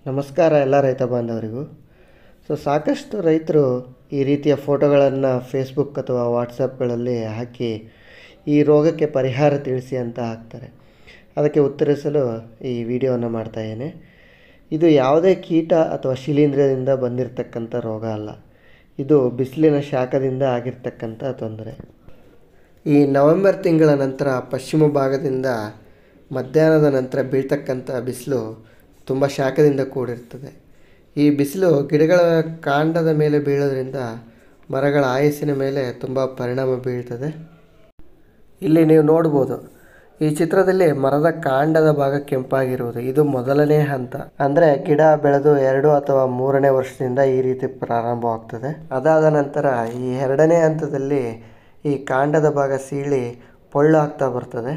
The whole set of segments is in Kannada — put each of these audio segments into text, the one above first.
ನಮಸ್ಕಾರ ಎಲ್ಲ ರೈತ ಬಾಂಧವರಿಗೂ ಸೊ ಸಾಕಷ್ಟು ರೈತರು ಈ ರೀತಿಯ ಫೋಟೋಗಳನ್ನು ಫೇಸ್ಬುಕ್ ಅಥವಾ ವಾಟ್ಸಪ್ಗಳಲ್ಲಿ ಹಾಕಿ ಈ ರೋಗಕ್ಕೆ ಪರಿಹಾರ ತಿಳಿಸಿ ಅಂತ ಹಾಕ್ತಾರೆ ಅದಕ್ಕೆ ಉತ್ತರಿಸಲು ಈ ವಿಡಿಯೋವನ್ನು ಮಾಡ್ತಾಯಿದ್ದೇನೆ ಇದು ಯಾವುದೇ ಕೀಟ ಅಥವಾ ಶಿಲೀಂಧ್ರದಿಂದ ಬಂದಿರತಕ್ಕಂಥ ರೋಗ ಅಲ್ಲ ಇದು ಬಿಸಿಲಿನ ಶಾಖದಿಂದ ಆಗಿರ್ತಕ್ಕಂಥ ತೊಂದರೆ ಈ ನವೆಂಬರ್ ತಿಂಗಳ ನಂತರ ಪಶ್ಚಿಮ ಭಾಗದಿಂದ ಮಧ್ಯಾಹ್ನದ ನಂತರ ಬೀಳ್ತಕ್ಕಂಥ ಬಿಸಿಲು ತುಂಬ ಶಾಖದಿಂದ ಕೂಡಿರ್ತದೆ ಈ ಬಿಸಿಲು ಗಿಡಗಳ ಕಾಂಡದ ಮೇಲೆ ಬೀಳೋದ್ರಿಂದ ಮರಗಳ ಆಯಸ್ಸಿನ ಮೇಲೆ ತುಂಬ ಪರಿಣಾಮ ಬೀಳ್ತದೆ ಇಲ್ಲಿ ನೀವು ನೋಡ್ಬೋದು ಈ ಚಿತ್ರದಲ್ಲಿ ಮರದ ಕಾಂಡದ ಭಾಗ ಕೆಂಪಾಗಿರುವುದು ಇದು ಮೊದಲನೇ ಹಂತ ಅಂದರೆ ಗಿಡ ಬೆಳೆದು ಎರಡು ಅಥವಾ ಮೂರನೇ ವರ್ಷದಿಂದ ಈ ರೀತಿ ಪ್ರಾರಂಭವಾಗ್ತದೆ ಅದಾದ ನಂತರ ಈ ಎರಡನೇ ಹಂತದಲ್ಲಿ ಈ ಕಾಂಡದ ಭಾಗ ಸೀಳಿ ಪೊಳ್ಳು ಆಗ್ತಾ ಬರ್ತದೆ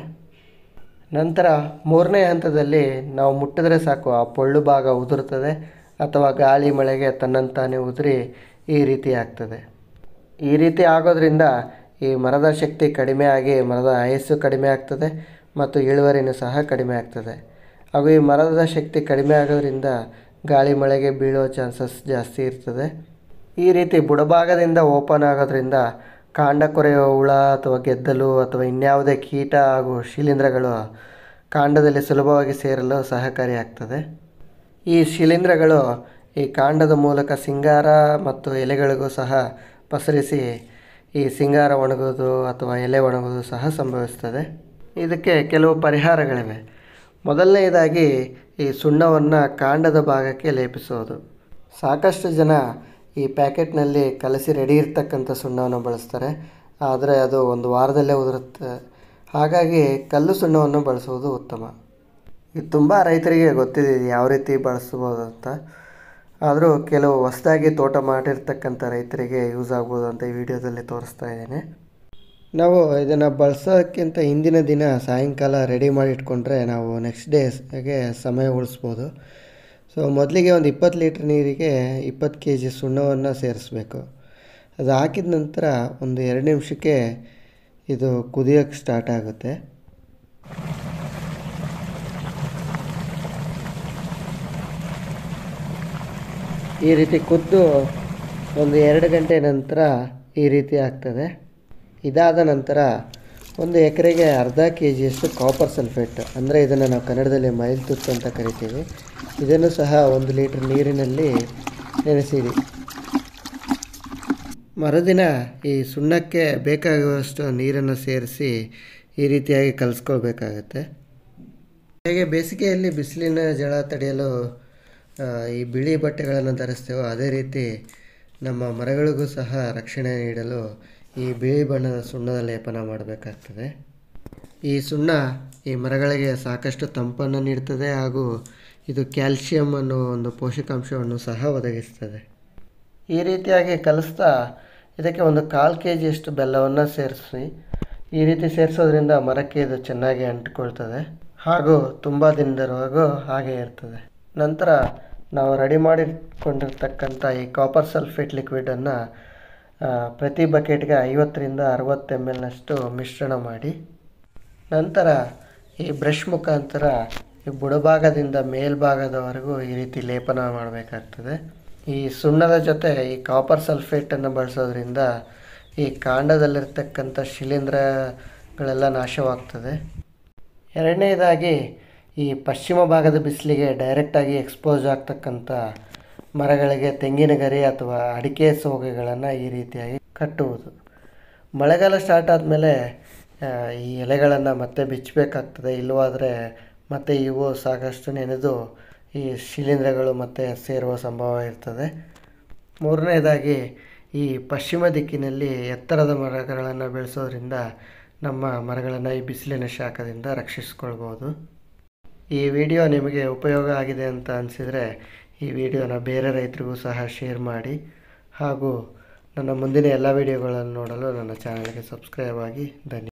ನಂತರ ಮೂರನೇ ಹಂತದಲ್ಲಿ ನಾವು ಮುಟ್ಟಿದ್ರೆ ಸಾಕು ಆ ಪೊಳ್ಳು ಭಾಗ ಉದುರ್ತದೆ ಅಥವಾ ಗಾಳಿ ಮಳೆಗೆ ತನ್ನಂತಾನೇ ಉದುರಿ ಈ ರೀತಿ ಆಗ್ತದೆ ಈ ರೀತಿ ಆಗೋದ್ರಿಂದ ಈ ಮರದ ಶಕ್ತಿ ಕಡಿಮೆ ಆಗಿ ಮರದ ಆಯಸ್ಸು ಕಡಿಮೆ ಆಗ್ತದೆ ಮತ್ತು ಇಳುವರಿನೂ ಸಹ ಕಡಿಮೆ ಆಗ್ತದೆ ಹಾಗೂ ಈ ಮರದ ಶಕ್ತಿ ಕಡಿಮೆ ಆಗೋದ್ರಿಂದ ಗಾಳಿ ಮಳೆಗೆ ಬೀಳೋ ಚಾನ್ಸಸ್ ಜಾಸ್ತಿ ಇರ್ತದೆ ಈ ರೀತಿ ಬುಡಭಾಗದಿಂದ ಓಪನ್ ಆಗೋದ್ರಿಂದ ಕಾಂಡ ಕೊರೆಯುವ ಹುಳ ಅಥವಾ ಗೆದ್ದಲು ಅಥವಾ ಇನ್ಯಾವುದೇ ಕೀಟ ಹಾಗೂ ಶಿಲೀಂಧ್ರಗಳು ಕಾಂಡದಲ್ಲಿ ಸುಲಭವಾಗಿ ಸೇರಲು ಸಹಕಾರಿಯಾಗ್ತದೆ ಈ ಶಿಲೀಂಧ್ರಗಳು ಈ ಕಾಂಡದ ಮೂಲಕ ಸಿಂಗಾರ ಮತ್ತು ಎಲೆಗಳಿಗೂ ಸಹ ಪಸರಿಸಿ ಈ ಸಿಂಗಾರ ಒಣಗೋದು ಅಥವಾ ಎಲೆ ಒಣಗೋದು ಸಹ ಸಂಭವಿಸ್ತದೆ ಇದಕ್ಕೆ ಕೆಲವು ಪರಿಹಾರಗಳಿವೆ ಮೊದಲನೆಯದಾಗಿ ಈ ಸುಣ್ಣವನ್ನು ಕಾಂಡದ ಭಾಗಕ್ಕೆ ಲೇಪಿಸೋದು ಸಾಕಷ್ಟು ಜನ ಈ ಪ್ಯಾಕೆಟ್ನಲ್ಲಿ ಕಲಸಿ ರೆಡಿ ಇರ್ತಕ್ಕಂಥ ಸುಣ್ಣವನ್ನು ಬಳಸ್ತಾರೆ ಆದರೆ ಅದು ಒಂದು ವಾರದಲ್ಲೇ ಉದುರುತ್ತೆ ಹಾಗಾಗಿ ಕಲ್ಲು ಸುಣ್ಣವನ್ನು ಬಳಸುವುದು ಉತ್ತಮ ಇದು ತುಂಬ ರೈತರಿಗೆ ಗೊತ್ತಿದೆ ಇದು ಯಾವ ರೀತಿ ಬಳಸ್ಬೋದು ಅಂತ ಆದರೂ ಕೆಲವು ಹೊಸದಾಗಿ ತೋಟ ಮಾಡಿರ್ತಕ್ಕಂಥ ರೈತರಿಗೆ ಯೂಸ್ ಆಗ್ಬೋದು ಅಂತ ಈ ವಿಡಿಯೋದಲ್ಲಿ ತೋರಿಸ್ತಾ ಇದ್ದೇನೆ ನಾವು ಇದನ್ನು ಬಳಸೋಕ್ಕಿಂತ ಹಿಂದಿನ ದಿನ ಸಾಯಂಕಾಲ ರೆಡಿ ಮಾಡಿ ಇಟ್ಕೊಂಡ್ರೆ ನಾವು ನೆಕ್ಸ್ಟ್ ಡೇಗೆ ಸಮಯ ಉಳಿಸ್ಬೋದು ಸೊ ಮೊದಲಿಗೆ ಒಂದು ಇಪ್ಪತ್ತು ಲೀಟ್ರ್ ನೀರಿಗೆ ಇಪ್ಪತ್ತು ಕೆ ಜಿ ಸುಣ್ಣವನ್ನು ಸೇರಿಸ್ಬೇಕು ಅದು ಹಾಕಿದ ನಂತರ ಒಂದು ಎರಡು ನಿಮಿಷಕ್ಕೆ ಇದು ಕುದಿಯೋಕ್ಕೆ ಸ್ಟಾರ್ಟ್ ಆಗುತ್ತೆ ಈ ರೀತಿ ಕುದ್ದು ಒಂದು ಎರಡು ಗಂಟೆ ನಂತರ ಈ ರೀತಿ ಆಗ್ತದೆ ಇದಾದ ನಂತರ ಒಂದು ಎಕರೆಗೆ ಅರ್ಧ ಕೆ ಜಿಯಷ್ಟು ಕಾಪರ್ ಸಲ್ಫೇಟ್ ಅಂದರೆ ಇದನ್ನು ನಾವು ಕನ್ನಡದಲ್ಲಿ ಮೈಲ್ ತುತ್ತು ಅಂತ ಕರಿತೀವಿ ಇದನ್ನು ಸಹ ಒಂದು ಲೀಟ್ರ್ ನೀರಿನಲ್ಲಿ ನೆನೆಸಿಡಿ ಮರುದಿನ ಈ ಸುಣ್ಣಕ್ಕೆ ಬೇಕಾಗುವಷ್ಟು ನೀರನ್ನು ಸೇರಿಸಿ ಈ ರೀತಿಯಾಗಿ ಕಲಿಸ್ಕೊಳ್ಬೇಕಾಗತ್ತೆ ಹೇಗೆ ಬೇಸಿಗೆಯಲ್ಲಿ ಬಿಸಿಲಿನ ಜಳ ತಡೆಯಲು ಆ, ಈ ಬಿಳಿ ಬಟ್ಟೆಗಳನ್ನು ಧರಿಸ್ತೇವೋ ಅದೇ ರೀತಿ ನಮ್ಮ ಮರಗಳಿಗೂ ಸಹ ರಕ್ಷಣೆ ನೀಡಲು ಈ ಬಿಳಿ ಬಣ್ಣದ ಸುಣ್ಣದ ಲೇಪನ ಮಾಡಬೇಕಾಗ್ತದೆ ಈ ಸುಣ್ಣ ಈ ಮರಗಳಿಗೆ ಸಾಕಷ್ಟು ತಂಪನ್ನು ನೀಡ್ತದೆ ಹಾಗೂ ಇದು ಕ್ಯಾಲ್ಶಿಯಂ ಅನ್ನೋ ಒಂದು ಪೋಷಕಾಂಶವನ್ನು ಸಹ ಒದಗಿಸ್ತದೆ ಈ ರೀತಿಯಾಗಿ ಕಲಿಸ್ತಾ ಇದಕ್ಕೆ ಒಂದು ಕಾಲು ಕೆ ಜಿಯಷ್ಟು ಬೆಲ್ಲವನ್ನು ಸೇರಿಸಿ ಈ ರೀತಿ ಸೇರಿಸೋದ್ರಿಂದ ಮರಕ್ಕೆ ಇದು ಚೆನ್ನಾಗಿ ಅಂಟಿಕೊಳ್ತದೆ ಹಾಗೂ ತುಂಬ ದಿನದವರೆಗೂ ಹಾಗೆ ಇರ್ತದೆ ನಂತರ ನಾವು ರೆಡಿ ಮಾಡಿಕೊಂಡಿರ್ತಕ್ಕಂಥ ಈ ಕಾಪರ್ ಸಲ್ಫೇಟ್ ಲಿಕ್ವಿಡನ್ನು ಪ್ರತಿ ಬಕೆಟ್ಗೆ ಐವತ್ತರಿಂದ ಅರವತ್ತು ಎಮ್ ಎಲ್ನಷ್ಟು ಮಿಶ್ರಣ ಮಾಡಿ ನಂತರ ಈ ಬ್ರಷ್ ಮುಖಾಂತರ ಈ ಬುಡಭಾಗದಿಂದ ಮೇಲ್ಭಾಗದವರೆಗೂ ಈ ರೀತಿ ಲೇಪನ ಮಾಡಬೇಕಾಗ್ತದೆ ಈ ಸುಣ್ಣದ ಜೊತೆ ಈ ಕಾಪರ್ ಸಲ್ಫೇಟನ್ನು ಬಳಸೋದ್ರಿಂದ ಈ ಕಾಂಡದಲ್ಲಿರ್ತಕ್ಕಂಥ ಶಿಲೀಂಧ್ರಗಳೆಲ್ಲ ನಾಶವಾಗ್ತದೆ ಎರಡನೇದಾಗಿ ಈ ಪಶ್ಚಿಮ ಭಾಗದ ಬಿಸಿಲಿಗೆ ಡೈರೆಕ್ಟಾಗಿ ಎಕ್ಸ್ಪೋಸ್ ಆಗ್ತಕ್ಕಂಥ ಮರಗಳಿಗೆ ತೆಂಗಿನ ಗರಿ ಅಥವಾ ಅಡಿಕೆ ಸೋಗೆಗಳನ್ನು ಈ ರೀತಿಯಾಗಿ ಕಟ್ಟುವುದು ಮಳೆಗಾಲ ಸ್ಟಾರ್ಟ್ ಆದಮೇಲೆ ಈ ಎಲೆಗಳನ್ನು ಮತ್ತೆ ಬಿಚ್ಚಬೇಕಾಗ್ತದೆ ಇಲ್ಲವಾದರೆ ಮತ್ತೆ ಇವು ಸಾಕಷ್ಟು ನೆನೆದು ಈ ಶಿಲೀಂಧ್ರಗಳು ಮತ್ತೆ ಸೇರುವ ಸಂಭವ ಇರ್ತದೆ ಮೂರನೇದಾಗಿ ಈ ಪಶ್ಚಿಮ ದಿಕ್ಕಿನಲ್ಲಿ ಎತ್ತರದ ಮರಗಳನ್ನು ಬೆಳೆಸೋದ್ರಿಂದ ನಮ್ಮ ಮರಗಳನ್ನು ಈ ಬಿಸಿಲಿನ ಶಾಖದಿಂದ ರಕ್ಷಿಸ್ಕೊಳ್ಬೋದು ಈ ವಿಡಿಯೋ ನಿಮಗೆ ಉಪಯೋಗ ಆಗಿದೆ ಅಂತ ಅನಿಸಿದರೆ ಈ ವಿಡಿಯೋನ ಬೇರೆ ರೈತರಿಗೂ ಸಹ ಶೇರ್ ಮಾಡಿ ಹಾಗೂ ನನ್ನ ಮುಂದಿನ ಎಲ್ಲ ವಿಡಿಯೋಗಳನ್ನು ನೋಡಲು ನನ್ನ ಚಾನಲ್ಗೆ ಸಬ್ಸ್ಕ್ರೈಬ್ ಆಗಿ ಧನ್ಯ